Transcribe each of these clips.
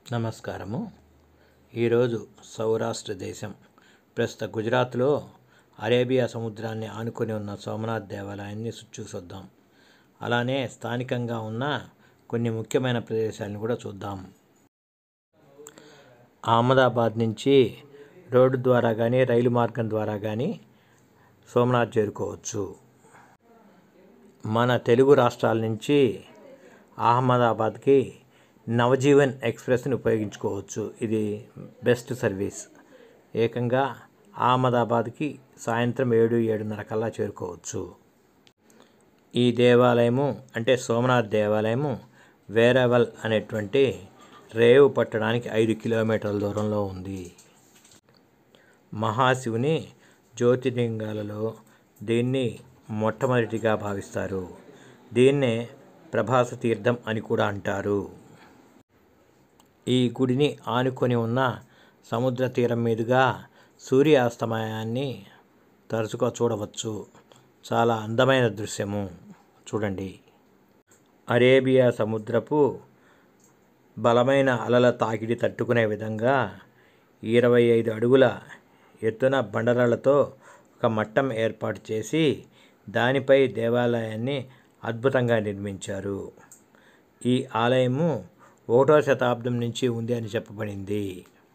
నమస్కారము ఈరోజు సౌరాష్ట్ర దేశం ప్రస్తుత గుజరాత్లో అరేబియా సముద్రాన్ని ఆనుకొని ఉన్న సోమనాథ్ దేవాలయాన్ని చూసొద్దాం అలానే స్థానికంగా ఉన్న కొన్ని ముఖ్యమైన ప్రదేశాలను కూడా చూద్దాం అహ్మదాబాద్ నుంచి రోడ్డు ద్వారా కానీ రైలు మార్గం ద్వారా కానీ సోమనాథ్ చేరుకోవచ్చు మన తెలుగు రాష్ట్రాల నుంచి అహ్మదాబాద్కి నవజీవన్ ఎక్స్ప్రెస్ని ఉపయోగించుకోవచ్చు ఇది బెస్ట్ సర్వీస్ ఏకంగా అహ్మదాబాద్కి సాయంత్రం ఏడు ఏడున్నర కల్లా చేరుకోవచ్చు ఈ దేవాలయము అంటే సోమనాథ్ దేవాలయము వేరవల్ అనేటువంటి రేవు పట్టడానికి ఐదు కిలోమీటర్ల దూరంలో ఉంది మహాశివుని జ్యోతిర్లింగాలలో దీన్ని మొట్టమొదటిగా భావిస్తారు దీన్నే ప్రభాస తీర్థం అని కూడా అంటారు ఈ గుడిని ఆనుకొని ఉన్న సముద్ర తీరం మీదుగా సూర్యాస్తమయాన్ని తరచుగా చూడవచ్చు చాలా అందమైన దృశ్యము చూడండి అరేబియా సముద్రపు బలమైన అలల తాకిడి తట్టుకునే విధంగా ఇరవై ఐదు అడుగుల ఎత్తున బండరాళ్లతో ఒక మట్టం ఏర్పాటు చేసి దానిపై దేవాలయాన్ని అద్భుతంగా నిర్మించారు ఈ ఆలయము ఒకటో శతాబ్దం నుంచి ఉంది అని చెప్పబడింది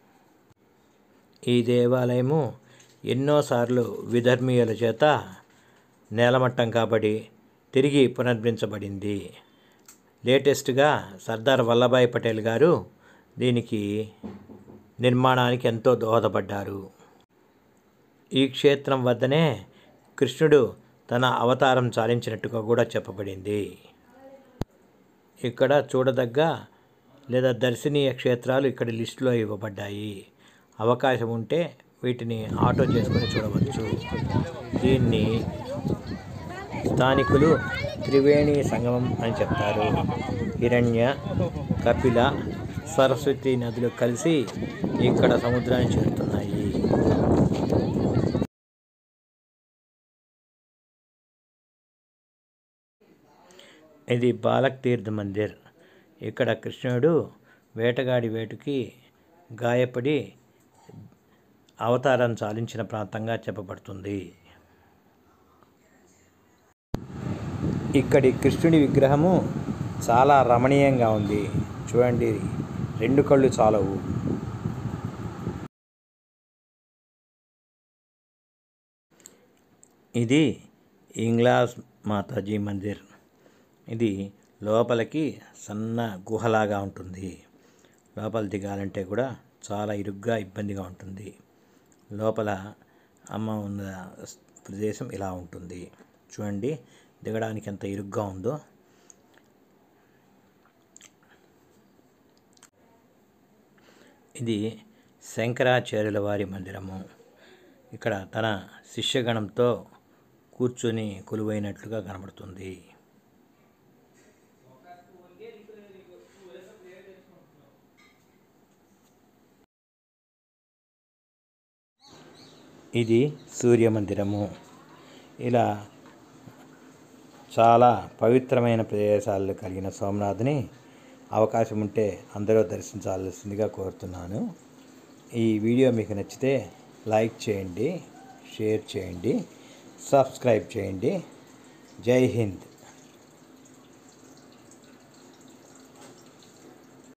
ఈ దేవాలయము ఎన్నోసార్లు విధర్మీయుల చేత నేలమట్టం కాబడి తిరిగి పునర్మించబడింది లేటెస్ట్గా సర్దార్ వల్లభాయ్ పటేల్ గారు దీనికి నిర్మాణానికి ఎంతో దోహదపడ్డారు ఈ క్షేత్రం వద్దనే కృష్ణుడు తన అవతారం చాలించినట్టుగా కూడా చెప్పబడింది ఇక్కడ చూడదగ్గ లేదా దర్శనీయ క్షేత్రాలు ఇక్కడ లిస్టులో ఇవ్వబడ్డాయి అవకాశం ఉంటే వీటిని ఆటో చేసుకొని చూడవచ్చు దీన్ని స్థానికులు త్రివేణి సంగమం అని చెప్తారు హిరణ్య కపిల సరస్వతి నదులు కలిసి ఇక్కడ సముద్రాన్ని చేరుతున్నాయి ఇది బాలక్ తీర్థ మందిర్ ఇక్కడ కృష్ణుడు వేటగాడి వేటుకి గాయపడి అవతారం చాలించిన ప్రాంతంగా చెప్పబడుతుంది ఇక్కడి కృష్ణుడి విగ్రహము చాలా రమణీయంగా ఉంది చూడండి రెండు కళ్ళు చాలవు ఇది ఇంగ్లాస్ మాతాజీ మందిర్ ఇది లోపలికి సన్న గుహలాగా ఉంటుంది లోపల దిగాలంటే కూడా చాలా ఇరుగ్గా ఇబ్బందిగా ఉంటుంది లోపల అమ్మ ఉన్న ప్రదేశం ఇలా ఉంటుంది చూడండి దిగడానికి ఎంత ఇరుగ్గా ఉందో ఇది శంకరాచార్యుల వారి మందిరము ఇక్కడ తన శిష్యగణంతో కూర్చొని కొలువైనట్లుగా కనబడుతుంది ఇది సూర్య మందిరము ఇలా చాలా పవిత్రమైన ప్రదేశాలు కలిగిన సోమనాథ్ని అవకాశం ఉంటే అందరూ దర్శించాల్సిందిగా కోరుతున్నాను ఈ వీడియో మీకు నచ్చితే లైక్ చేయండి షేర్ చేయండి సబ్స్క్రైబ్ చేయండి జై హింద్